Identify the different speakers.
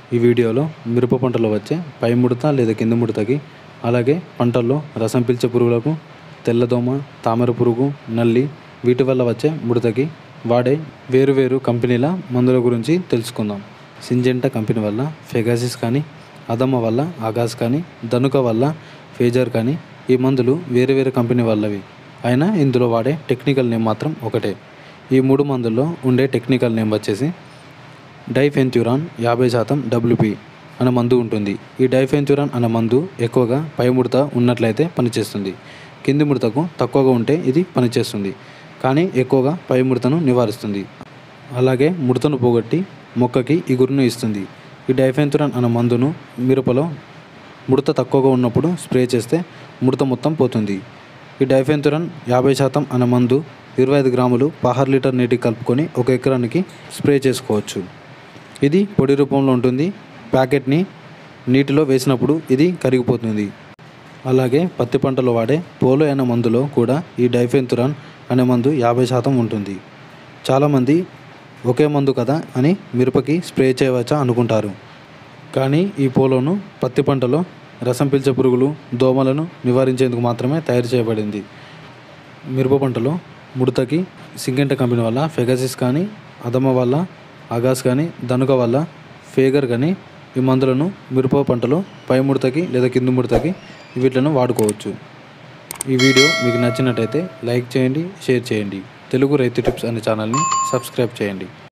Speaker 1: ఈ వీడియోలో మిరప పంటలో వచ్చే పై ముడత లేదా కింద ముడతకి అలాగే పంటల్లో రసం పీల్చే పురుగులకు తెల్లదోమ తామర పురుగు నల్లి వీటి వల్ల వచ్చే ముడతకి వాడే వేరువేరు కంపెనీల మందుల గురించి తెలుసుకుందాం సింజెంటా కంపెనీ వల్ల ఫెగాసిస్ కానీ అదమ్మ వల్ల ఆగాస్ కానీ ధనుక వల్ల ఫేజర్ కానీ ఈ మందులు వేరే వేరే కంపెనీ వాళ్ళవి అయినా ఇందులో వాడే టెక్నికల్ నేమ్ మాత్రం ఒకటే ఈ మూడు మందుల్లో ఉండే టెక్నికల్ నేమ్ వచ్చేసి డైఫెన్థ్యూరాన్ యాభై శాతం డబ్ల్యూపీ అనే మందు ఉంటుంది ఈ డైఫెన్థ్యూరాన్ అనే మందు ఎక్కువగా పై ముడత ఉన్నట్లయితే పనిచేస్తుంది కింది ముడతకు తక్కువగా ఉంటే ఇది పనిచేస్తుంది కానీ ఎక్కువగా పై ముడతను నివారిస్తుంది అలాగే ముడతను పోగొట్టి మొక్కకి ఇగురును ఇస్తుంది ఈ డైఫెన్థ్యూరాన్ అనే మందును మిరపలో ముడత తక్కువగా ఉన్నప్పుడు స్ప్రే చేస్తే ముడత మొత్తం పోతుంది ఈ డైఫెన్థురన్ యాభై శాతం అనే మందు ఇరవై ఐదు గ్రాములు పహర్ లీటర్ నీటికి కలుపుకొని ఒక ఎకరానికి స్ప్రే చేసుకోవచ్చు ఇది పొడి రూపంలో ఉంటుంది ప్యాకెట్ని నీటిలో వేసినప్పుడు ఇది కరిగిపోతుంది అలాగే పత్తి పంటలో వాడే పోలో అనే మందులో కూడా ఈ డైఫెన్తురాన్ అనే మందు యాభై శాతం ఉంటుంది చాలామంది ఒకే మందు కదా అని మిరపకి స్ప్రే చేయవచ్చా అనుకుంటారు కానీ ఈ పోలోను పత్తి పంటలో రసం పీల్చే పురుగులు దోమలను నివారించేందుకు మాత్రమే తయారు చేయబడింది మిరప పంటలో ముడతకి సింగెంట కంపెనీ వల్ల ఫెగసిస్ కానీ అదమ వల్ల అగాస్ కానీ ధనుక వల్ల ఫేగర్ కానీ ఈ మందులను మిరప పంటలో పై ముడతకి లేదా కింది ముడతకి వీటిలను వాడుకోవచ్చు ఈ వీడియో మీకు నచ్చినట్టయితే లైక్ చేయండి షేర్ చేయండి తెలుగు రైతు టిప్స్ అనే ఛానల్ని సబ్స్క్రైబ్ చేయండి